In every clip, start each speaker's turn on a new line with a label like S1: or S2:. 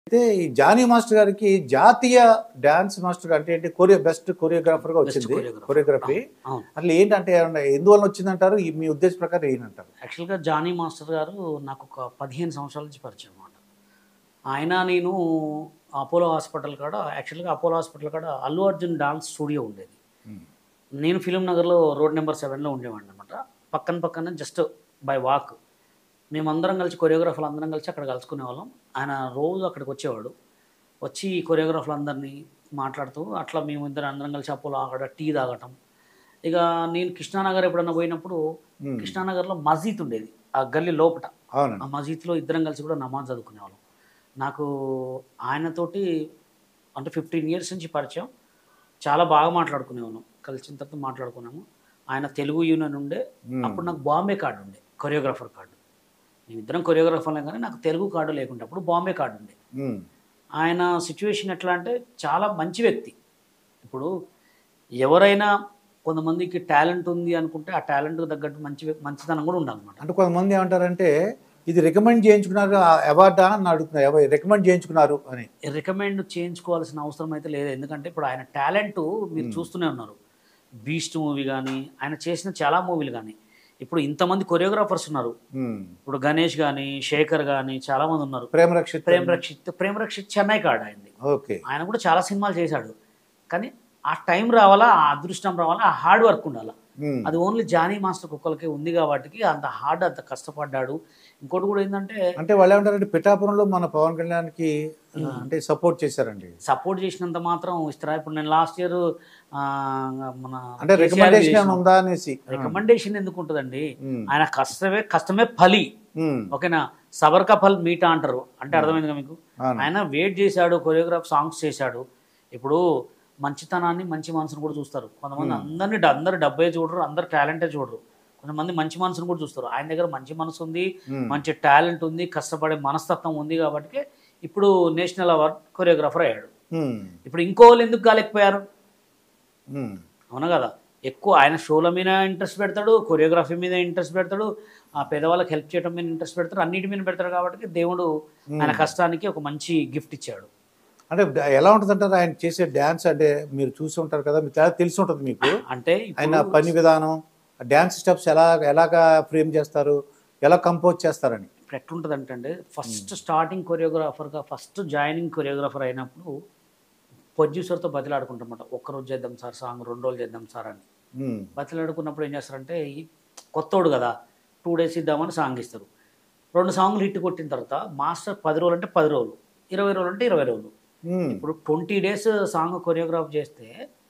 S1: అయితే ఈ Johnny master గారికి జాతీయ డాన్స్ మాస్టర్ అంటే ఏంటి కొరియో బెస్ట్ కొరియోగ్రాఫర్ గా
S2: Best
S1: వచ్చింది
S2: choreographer.
S1: కొరియోగ్రఫీ
S2: అవును
S1: అట్లా ఏంటంటే ఏమన్నా ఎందువల్ల వచ్చిందంటారు ఈ మీ ఉద్దేశ ప్రకారం ఏంటంటారు
S2: యాక్చువల్గా జానీ మాస్టర్ గారు నాకు ఒక పదిహేను సంవత్సరాల నుంచి పరిచయం అనమాట ఆయన నేను అపోలో హాస్పిటల్ కాడ యాక్చువల్గా అపోలో హాస్పిటల్ కాడ అల్లు అర్జున్ డాన్స్ స్టూడియో ఉండేది నేను ఫిలిం నగర్లో రోడ్ నెంబర్ సెవెన్లో ఉండేవాడిని అనమాట పక్కన పక్కన జస్ట్ బై వాక్ మేమందరం కలిసి కొరియోగ్రాఫర్లు అందరం కలిసి అక్కడ కలుసుకునే వాళ్ళం ఆయన రోజు అక్కడికి వచ్చేవాడు వచ్చి కొరియోగ్రాఫర్లు అందరినీ మాట్లాడుతూ అట్లా మేము ఇద్దరు అందరం కలిసి అపోలో అక్కడ టీ తాగటం ఇక నేను కృష్ణానగర్ ఎప్పుడన్నా పోయినప్పుడు
S1: మ్మ్.
S2: కృష్ణానగర్లో మస్జిద్ ఉండేది ఆ గల్లీ లోపట ఆ
S1: అవునండి
S2: మస్జిద్లో ఇద్దరం కలిసి కూడా నమాజ్ చదువుకునేవాళ్ళం నాకు ఆయనతోటి అంటే ఫిఫ్టీన్ ఇయర్స్ నుంచి పరిచయం చాలా బాగా మాట్లాడుకునేవాళ్ళం కలిసిన తర్వాత మాట్లాడుకున్నాము ఆయన తెలుగు యూనియన్ ఉండే
S1: మ్మ్.
S2: అప్పుడు నాకు బాంబే కార్డు ఉండే కొరియోగ్రాఫర్ కార్డు మేమిద్దరం కొరియోగ్రాఫర్లే కానీ నాకు తెలుగు కార్డు లేకుంటే అప్పుడు బాంబే కార్డు ఉండే
S1: మ్మ్.
S2: ఆయన సిచ్యువేషన్ ఎట్లా అంటే చాలా మంచి వ్యక్తి ఇప్పుడు ఎవరైనా కొంతమందికి టాలెంట్ ఉంది అనుకుంటే ఆ టాలెంట్కి తగ్గట్టు మంచి వ్య- మంచితనం కూడా ఉండాలన్నమాట
S1: అంటే కొంతమంది ఏమంటారంటే ఇది రికమెండ్ చేయించుకున్నారు అవార్డా అని అడుగుతున్నారు ఎవరు రికమెండ్ చేయించుకున్నారు అని
S2: రికమెండ్ చేయించుకోవాల్సిన అవసరం అయితే లేదు ఎందుకంటే ఇప్పుడు ఆయన టాలెంట్ మీరు చూస్తూనే ఉన్నారు బీస్ట్ మూవీ కానీ ఆయన చేసిన చాలా మూవీలు కానీ ఇప్పుడు ఇంతమంది కొరియోగ్రాఫర్స్ ఉన్నారు
S1: మ్మ్.
S2: ఇప్పుడు గణేష్ కానీ శేఖర్ కానీ చాలా మంది ఉన్నారు
S1: ప్రేమ రక్షిత్
S2: ప్రేమ్ రక్షిత్ ప్రేమ్ రక్షిత్ చెన్నై కార్డ్ అయింది
S1: ఓకే
S2: ఆయన కూడా చాలా సినిమాలు చేశాడు కానీ ఆ టైం రావాలా ఆ అదృష్టం రావాలా ఆ హార్డ్ వర్క్ ఉండాలా
S1: మ్మ్.
S2: అది ఓన్లీ జానీ మాస్టర్ కుక్కలకే ఉంది కాబట్టి అంత హార్డ్ అంత కష్టపడ్డాడు ఇంకోటి కూడా ఏంటంటే
S1: అంటే వాళ్ళు ఏమంటారంటే పిఠాపురంలో మన పవన్ కళ్యాణ్కి అంటే సపోర్ట్ చేశారండి
S2: సపోర్ట్ చేసినంత మాత్రం ఇస్తారా ఇప్పుడు నేను లాస్ట్ ఇయర్ మన
S1: అంటే రికమెండేషన్ ఏమైనా ఉందా అనేసి
S2: రికమెండేషన్ ఎందుకు ఉంటుందండి
S1: మ్మ్.
S2: ఆయన కష్టమే కష్టమే ఫలి
S1: మ్మ్.
S2: ఓకేనా సబర్కా ఫల్ మీటా అంటారు అంటే అర్థమైందిగా మీకు
S1: అవును.
S2: ఆయన వెయిట్ చేశాడు కొరియోగ్రాఫ్ సాంగ్స్ చేశాడు ఇప్పుడు మంచితనాన్ని మంచి మనసును కూడా చూస్తారు కొంతమంది అందరినీ డ- అందరు డబ్బే చూడరు అందరు టాలెంటే చూడరు కొంతమంది మంచి మనసును కూడా చూస్తారు ఆయన దగ్గర మంచి మనసు ఉంది
S1: మ్మ్.
S2: మంచి టాలెంట్ ఉంది కష్టపడే మనస్తత్వం ఉంది కాబట్టి ఇప్పుడు నేషనల్ అవార్డ్ కొరియోగ్రాఫర్ అయ్యాడు
S1: మ్మ్.
S2: ఇప్పుడు ఇంకో వాళ్ళు ఎందుకు కాలేకపోయారు
S1: మ్మ్.
S2: అవునా కదా ఎక్కువ ఆయన షోల మీద ఇంట్రెస్ట్ పెడతాడు కొరియోగ్రఫీ మీద ఇంట్రెస్ట్ పెడతాడు ఆ పేదవాళ్ళకి హెల్ప్ చేయడం మీద ఇంట్రెస్ట్ పెడతాడు అన్నిటి మీద పెడతాడు కాబట్టి దేవుడు ఆయన కష్టానికి ఒక మంచి గిఫ్ట్ ఇచ్చాడు
S1: అంటే ఎలా ఉంటుంది అంటారు ఆయన చేసే డ్యాన్స్ అంటే మీరు చూసి ఉంటారు కదా మీకు చాలా తెలిసి ఉంటుంది మీకు
S2: అంటే
S1: ఆయన
S2: ఇప్పుడు
S1: పని విధానం డ్యాన్స్ స్టెప్స్ ఎలా ఎలాగా ఫ్రేమ్ చేస్తారు ఎలా కంపోజ్ చేస్తారని
S2: ఇప్పుడు ఎట్లుంటుంది అంటే ఫస్ట్ స్టార్టింగ్ కొరియోగ్రాఫర్గా ఫస్ట్ జాయినింగ్ కొరియోగ్రాఫర్ అయినప్పుడు ప్రొడ్యూసర్తో బతిలాడుకుంటామన్నమాట ఒక్క రోజు చేద్దాం సార్ సాంగ్ రెండు రోజులు చేద్దాం సార్ అని
S1: మ్మ్.
S2: బతిలాడుకున్నప్పుడు ఏం చేస్తారంటే ఈ కొత్తోడు కదా టూ డేస్ ఇద్దామని సాంగ్ ఇస్తారు రెండు సాంగ్లు హిట్ కొట్టిన తర్వాత మాస్టర్ పది రోజులు అంటే పది రోజులు ఇరవై రోజులు అంటే ఇరవై రోజులు
S1: మ్మ్.
S2: ఇప్పుడు ట్వంటీ డేస్ సాంగ్ కొరియోగ్రాఫ్ చేస్తే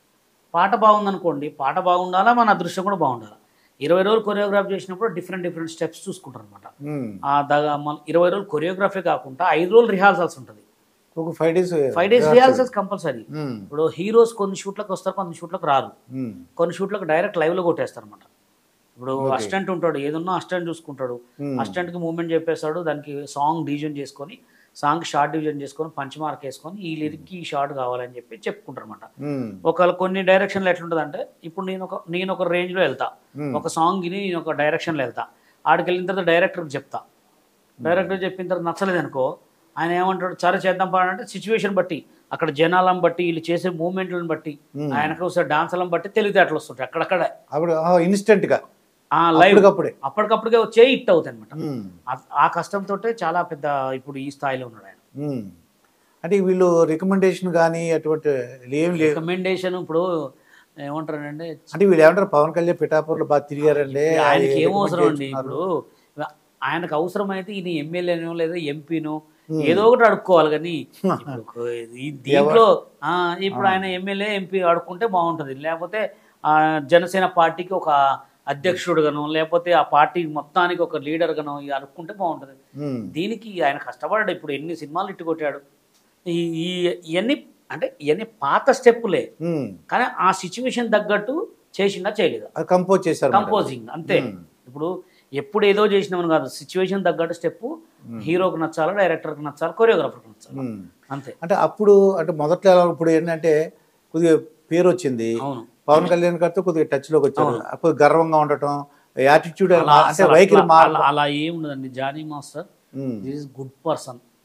S2: పాట బాగుందనుకోండి పాట బాగుండాలా మన అదృష్టం కూడా బాగుండాలి ఇరవై రోజులు కొరియోగ్రాఫ్ చేసినప్పుడు డిఫరెంట్ డిఫరెంట్ స్టెప్స్ చూసుకుంటారు అనమాట
S1: మ్మ్.
S2: ఆ దగ మన ఇరవై రోజులు కొరియోగ్రఫీ కాకుండా ఐదు రోజులు రిహార్సల్స్ ఉంటుంది
S1: ఒక five days
S2: five days rehearsals compulsory
S1: మ్మ్.
S2: ఇప్పుడు హీరోస్ కొన్ని షూట్లకు వస్తారు కొన్ని షూట్లకు రారు
S1: మ్మ్.
S2: కొన్ని షూట్లకు డైరెక్ట్ లైవ్లో కొట్టేస్తారు అనమాట ఇప్పుడు అసిస్టెంట్ ఉంటాడు ఏదన్నా అసిస్టెంట్ చూసుకుంటాడు
S1: Hmm.
S2: అసిస్టెంట్కి మూమెంట్ చెప్పేస్తాడు దానికి సాంగ్ డివిజన్ చేసుకొని సాంగ్ షార్ట్ డివిజన్ చేసుకొని పంచ్ మార్క్ వేసుకొని ఈ లిరిక్కి ఈ షార్ట్ కావాలని చెప్పి చెప్పుకుంటారు అనమాట
S1: మ్మ్.
S2: ఒకవేళ కొన్ని డైరెక్షన్లు ఎట్లుంటుంది అంటే ఇప్పుడు నేను ఒక నేను ఒక రేంజ్లో వెళ్తా
S1: Hmm.
S2: ఒక సాంగ్ని నేను ఒక డైరెక్షన్లో వెళ్తా ఆడికి వెళ్ళిన తర్వాత డైరెక్టర్కి చెప్తా డైరెక్టర్ చెప్పిన తర్వాత నచ్చలేదు అనుకో ఆయన ఏమంటాడు సరే చేద్దాం పా అంటే సిచ్యువేషన్ బట్టి అక్కడ జనాలను బట్టి వీళ్ళు చేసే మూమెంట్లను బట్టి
S1: Hmm.
S2: ఆయనకు వస్తే డాన్స్లను బట్టి తెలివితేటలు వస్తుంటాయి అక్కడక్కడ
S1: అప్పుడు ఇన్స్టెంట్ గా
S2: ఆ లైవ్
S1: అప్పటికప్పుడే
S2: అప్పటికప్పుడే వచ్చే హిట్ అవుతాయి అనమాట
S1: మ్మ్.
S2: ఆ కష్టంతో చాలా పెద్ద ఇప్పుడు ఈ స్థాయిలో ఉన్నాడు ఆయన
S1: మ్మ్. అంటే వీళ్ళు రికమెండేషన్ కానీ అటువంటి ఏం లేవు
S2: రికమెండేషన్ ఇప్పుడు ఏమంటారంటే
S1: అంటే వీళ్ళు ఏమంటారు పవన్ కళ్యాణ్ పిఠాపూర్లో బాగా తిరిగారండి
S2: ఆయనకి ఏం
S1: recommend
S2: అవసరం అండి
S1: చేస్తున్నారు.
S2: ఇప్పుడు ఆయనకు అవసరమైతే ఈయన ఎమ్మెల్యేనో లేదా ఎంపీనో ఏదో ఒకటి అడుక్కోవాలి కానీ ఇప్పుడు ఈ దీంట్లో ఆ, ఇప్పుడు ఆయన ఎమ్మెల్యే ఎంపీ అడుక్కుంటే బాగుంటుంది లేకపోతే ఆ జనసేన పార్టీకి ఒక అధ్యక్షుడుగానో లేకపోతే ఆ పార్టీ మొత్తానికి ఒక లీడర్ గానో ఇక అనుకుంటే బాగుంటుంది
S1: మ్మ్.
S2: దీనికి ఆయన కష్టపడ్డాడు ఇప్పుడు ఎన్ని సినిమాలు ఇట్టు కొట్టాడు ఈ ఈ- ఇవన్నీ అంటే ఇవన్నీ పాత స్టెప్పులే
S1: మ్మ్.
S2: కానీ ఆ సిచ్యువేషన్ తగ్గట్టు చేసిందా చేయలేదా
S1: అది కంపోజ్ చేశారు మేడం.
S2: కంపోజింగ్ అంతే
S1: మ్మ్.
S2: ఇప్పుడు ఎప్పుడు ఏదో చేసినామని కాదు సిచ్యువేషన్ తగ్గట్టు స్టెప్ హీరోకి నచ్చాలి డైరెక్టర్కి నచ్చాలి కొరియోగ్రాఫర్కి నచ్చాలి
S1: మ్మ్.
S2: అంతే
S1: అంటే అప్పుడు అంటే మొదట్లో ఎలా ఇప్పుడు ఏంటంటే కొద్దిగా పేరు వచ్చింది
S2: అవును
S1: పవన్ కళ్యాణ్ గారితో కొద్దిగా టచ్ లోకి వచ్చారు అప్పుడు గర్వంగా ఉండటం యాటిట్యూడ్
S2: అలా
S1: అంటే
S2: అసలు
S1: వైఖరి
S2: అట్లా-
S1: మార్
S2: అలా- అలా ఏం ఉండదండి Johnny master this is good person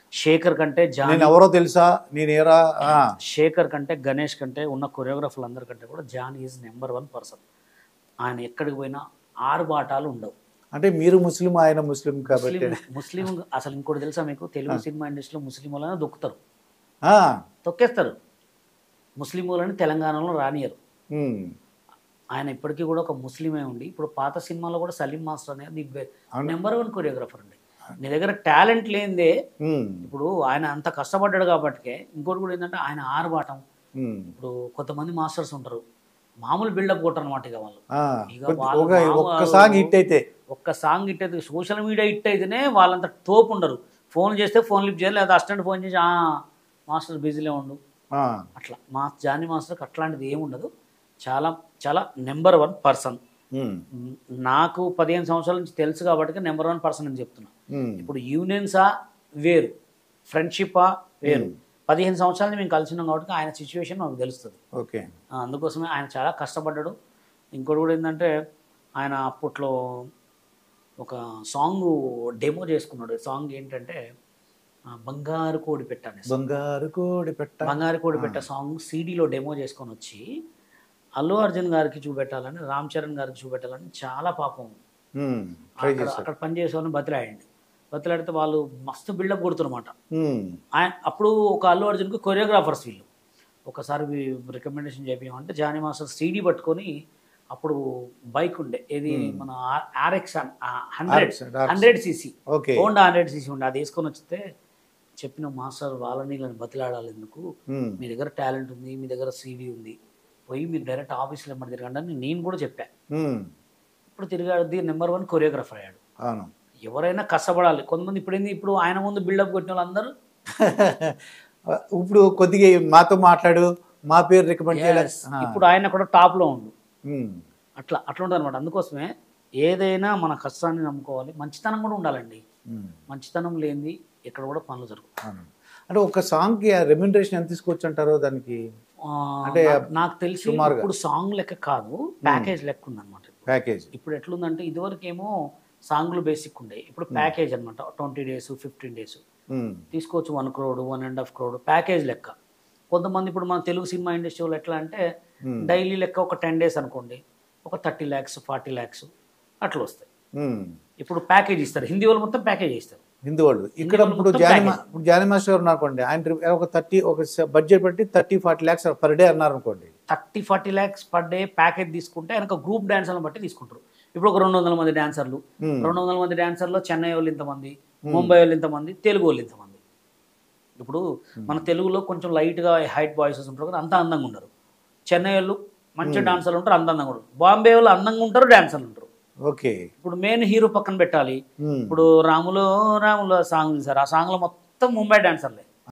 S2: Shekhar కంటే జానీ
S1: నేను ఎవరో తెలుసా నేను ఏరా ఆ,
S2: శేఖర్ కంటే గణేష్ కంటే ఉన్న కొరియోగ్రాఫర్లు అందరికంటే కూడా John is number one person ఆయన ఎక్కడికి పోయినా ఆరు బాటాలు ఉండవు
S1: అంటే మీరు ముస్లిం ఆయన ముస్లిం కాబట్టి
S2: ముస్లిం ముస్లిం అసలు ఇంకోటి తెలుసా మీకు తెలుగు సినిమా ఇండస్ట్రీలో ముస్లిం వాళ్ళని దొక్కుతారు
S1: ఆ,
S2: తొక్కేస్తారు ముస్లిం వాళ్ళని తెలంగాణలో రానియరు
S1: ఉమ్,
S2: ఆయన ఇప్పటికీ కూడా ఒక ముస్లిమే ఉండి ఇప్పుడు పాత సినిమాలో కూడా సలీం మాస్టర్ అనేది
S1: అవును.
S2: నెంబర్ వన్ కొరియోగ్రాఫర్ అండి నీ దగ్గర టాలెంట్ లేనిదే
S1: ఉమ్,
S2: ఇప్పుడు ఆయన అంత కష్టపడ్డాడు కాబట్టి ఇంకోటి కూడా ఏంటంటే ఆయన ఆరబాటం
S1: ఉమ్,
S2: ఇప్పుడు కొంతమంది మాస్టర్స్ ఉంటారు మామూలు బిల్డప్ కొట్టరు అనమాట ఇక వాళ్ళు
S1: ఆ,
S2: ఇక
S1: కొంచెం
S2: వాళ్ళు
S1: ఒక
S2: మామూలు-
S1: ఒక్క సాంగ్ హిట్ అయితే
S2: ఒక్క సాంగ్ హిట్ అయితే సోషల్ మీడియా హిట్ అయితేనే వాళ్ళంత తోపు ఉండరు ఫోన్ చేస్తే ఫోన్ లిఫ్ట్ చేయాలి లేదా అసిస్టెంట్ ఫోన్ చేసి "ఆ, మాస్టర్ బిజీలో ఉండు
S1: ఆ,
S2: అట్లా మా జానీ మాస్టర్కి అట్లాంటిది ఏమి ఉండదు చాలా చాలా నెంబర్ వన్ పర్సన్
S1: ఉమ్,
S2: నాకు పదిహేను సంవత్సరాల నుంచి తెలుసు కాబట్టి నెంబర్ వన్ పర్సన్ అని చెప్తున్నా
S1: ఉమ్,
S2: ఇప్పుడు యూనియన్సా వేరు ఫ్రెండ్షిప్పా వేరు పదిహేను సంవత్సరాలు మేము కలిసి ఉన్నాం కాబట్టి ఆయన సిచ్యువేషన్ మాకు తెలుస్తుంది
S1: ఓకే
S2: ఆ, అందుకోసమే ఆయన చాలా కష్టపడ్డాడు ఇంకోటి కూడా ఏంటంటే ఆయన అప్పట్లో ఒక సాంగ్ డెమో చేసుకున్నాడు సాంగ్ ఏంటంటే ఆ, బంగారు కోడి పెట్టాను
S1: బంగారు కోడి పెట్ట
S2: బంగారు కోడి పెట్ట సాంగ్ సీడీలో డెమో చేసుకొని వచ్చి అల్లు అర్జున్ గారికి చూపెట్టాలని రామ్ చరణ్ గారికి చూపెట్టాలని చాలా పాపం
S1: ఉమ్, ట్రై
S2: అక్కడ
S1: చేశారు
S2: అక్కడ పనిచేసేవాళ్ళని బతిలాడండి బతిలాడితే వాళ్ళు మస్తు బిల్డప్ కొడుతున్నమాట
S1: ఉమ్,
S2: ఆయన అప్పుడు ఒక అల్లు అర్జున్కి కొరియోగ్రాఫర్స్ వీళ్ళు ఒకసారి రికమెండేషన్ చేపించమంటే జానీ మాస్టర్ సీడీ పట్టుకొని అప్పుడు బైక్ ఉండే ఏది మన RX hundred
S1: RX, RX.
S2: Hundred CC
S1: okay
S2: Honda hundred CC ఉండే అది వేసుకొని వచ్చితే చెప్పిన మాస్టర్ వాళ్ళని వీళ్ళని బతిలాడాలి ఎందుకు
S1: ఉమ్,
S2: మీ దగ్గర టాలెంట్ ఉంది మీ దగ్గర సీడీ ఉంది పోయి మీరు డైరెక్ట్ ఆఫీస్లో ఎమ్మడి తిరగండి అని నేను కూడా చెప్పాను
S1: ఉమ్,
S2: ఇప్పుడు తిరిగాడు నెంబర్ వన్ కొరియోగ్రాఫర్ అయ్యాడు
S1: అవును
S2: ఎవరైనా కష్టపడాలి కొంతమంది ఇప్పుడు ఏంది ఇప్పుడు ఆయన ముందు బిల్డప్ కొట్టిన వాళ్ళందరూ
S1: ఇప్పుడు కొద్దిగా మాతో మాట్లాడు మా పేరు రికమెండ్ చేయాలి
S2: Yes. ఇప్పుడు ఆయన కూడా టాప్లో ఉండు
S1: ఉమ్,
S2: అట్లా అట్లా ఉంటుంది అనమాట అందుకోసమే ఏదైనా మన కష్టాన్ని నమ్ముకోవాలి మంచితనం కూడా ఉండాలండి
S1: ఉమ్,
S2: మంచితనం లేనిది ఎక్కడ కూడా పనులు జరుగుతాయి
S1: అవును అంటే ఒక సాంగ్కి రెమ్యునరేషన్ ఎంత తీసుకోవచ్చు అంటారో దానికి
S2: ఆ,
S1: అంటే
S2: నాకు- నాకు తెలిసి
S1: సుమారుగా.
S2: ఇప్పుడు సాంగ్ లెక్క కాదు ప్యాకేజ్ లెక్క ఉందన్నమాట
S1: ప్యాకేజ్
S2: ఇప్పుడు ఎట్లుందంటే ఇదివరకు ఏమో సాంగ్లు బేసిక్ ఉండే ఇప్పుడు ప్యాకేజ్ అనమాట twenty days fifteen days
S1: um,
S2: తీసుకోవచ్చు one crore one and half crore package లెక్క కొంతమంది ఇప్పుడు మన తెలుగు సినిమా ఇండస్ట్రీ వాళ్ళు ఎట్లా అంటే
S1: Hmm.
S2: డైలీ లెక్క ఒక టెన్ డేస్ అనుకోండి ఒక థర్టీ ల్యాక్స్ ఫార్టీ ల్యాక్స్ అట్లా వస్తాయి
S1: ఉమ్.
S2: ఇప్పుడు ప్యాకేజ్ ఇస్తారు హిందీ వాళ్ళు మొత్తం ప్యాకేజ్ ఇస్తారు
S1: హిందీ వాళ్ళు ఇక్కడ
S2: వాళ్ళు
S1: ఇప్పుడు
S2: మొత్తం
S1: జానీ
S2: package.
S1: మా- ఇప్పుడు జానీ మాస్టర్ గారు ఉన్నారనుకోండి ఆయన రి- ఒక థర్టీ ఒక బడ్జెట్ పెట్టి thirty forty lakhs per day అన్నారు అనుకోండి
S2: thirty forty lakhs per day package తీసుకుంటే ఆయన గ్రూప్ డాన్సర్లను బట్టి తీసుకుంటారు ఇప్పుడు ఒక రెండు వందల మంది డాన్సర్లు
S1: Hmm.
S2: రెండు వందల మంది డాన్సర్లో చెన్నై వాళ్ళు ఇంతమంది ముంబై వాళ్ళు ఇంతమంది తెలుగు వాళ్ళు ఇంతమంది ఇప్పుడు మన తెలుగులో కొంచెం లైట్గా హైట్ బాయ్సెస్ ఉంటారు కదా అంత అందంగా ఉండరు చెన్నై వాళ్ళు మంచి డాన్సర్లు ఉంటారు అంత అందంగా ఉంటారు బాంబే వాళ్ళు అందంగా ఉంటారు డాన్సర్లు ఉంటారు
S1: ఓకే
S2: ఇప్పుడు మెయిన్ హీరో పక్కన పెట్టాలి
S1: ఉమ్,
S2: ఇప్పుడు రాములో రాములో సాంగ్ చూసారు ఆ సాంగ్లో మొత్తం ముంబై డాన్సర్లే